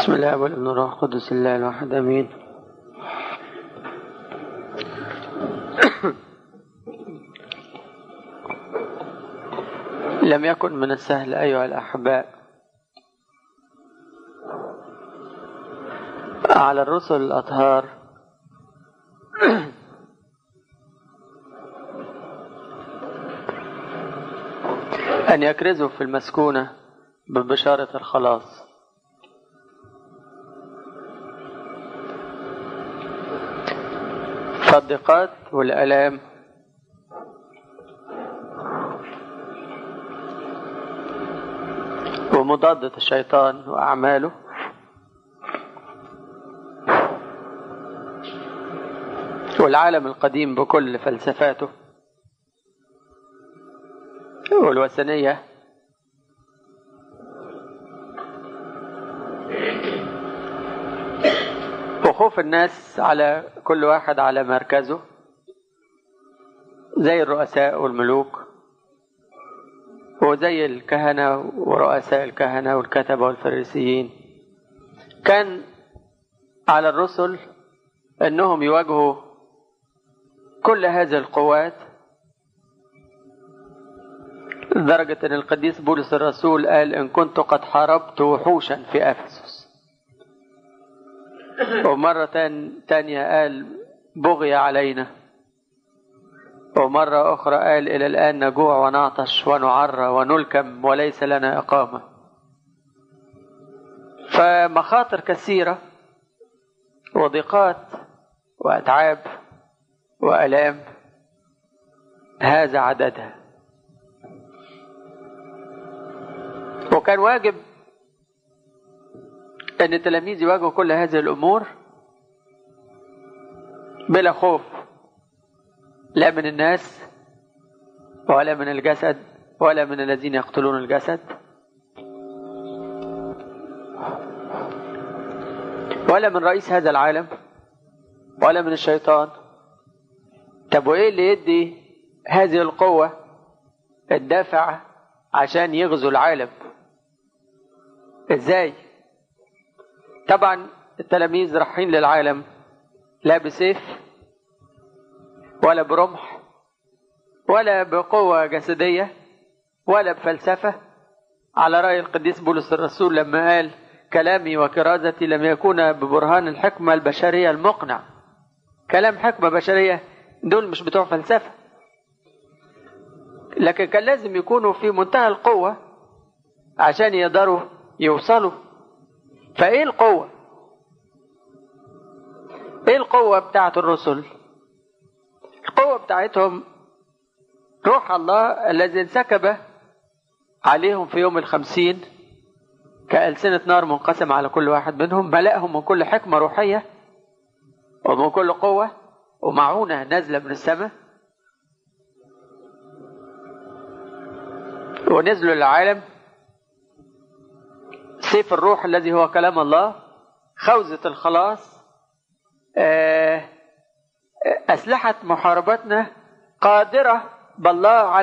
بسم الله والابن الروح القدس الله الواحد امين لم يكن من السهل ايها الاحباء على الرسل الاطهار ان يكرزوا في المسكونه ببشاره الخلاص فالضيقات والآلام ومضادة الشيطان وأعماله والعالم القديم بكل فلسفاته والوثنية وخوف الناس على كل واحد على مركزه زي الرؤساء والملوك وزي الكهنة ورؤساء الكهنة والكتبة والفريسيين كان على الرسل انهم يواجهوا كل هذه القوات لدرجة ان القديس بولس الرسول قال ان كنت قد حاربت وحوشا في افسس ومرة تانية قال بغي علينا ومرة أخرى قال إلى الآن نجوع ونعطش ونعرى ونلكم وليس لنا إقامة فمخاطر كثيرة وضيقات وأتعاب وألام هذا عددها وكان واجب أن التلاميذ يواجهوا كل هذه الأمور بلا خوف لا من الناس ولا من الجسد ولا من الذين يقتلون الجسد ولا من رئيس هذا العالم ولا من الشيطان طب وايه اللي يدي هذه القوة الدافع عشان يغزو العالم ازاي طبعا التلاميذ رايحين للعالم لا بسيف ولا برمح ولا بقوة جسدية ولا بفلسفة على رأي القديس بولس الرسول لما قال كلامي وكرازتي لم يكون ببرهان الحكمة البشرية المقنع كلام حكمة بشرية دول مش بتوع فلسفة لكن كان لازم يكونوا في منتهى القوة عشان يقدروا يوصلوا فايه القوة ايه القوة بتاعت الرسل القوة بتاعتهم روح الله الذي انسكب عليهم في يوم الخمسين كألسنة نار منقسمة على كل واحد منهم ملأهم من كل حكمة روحية ومن كل قوة ومعونة نازلة من السماء ونزلوا للعالم سيف الروح الذي هو كلام الله خوذة الخلاص أسلحة محاربتنا قادرة بالله على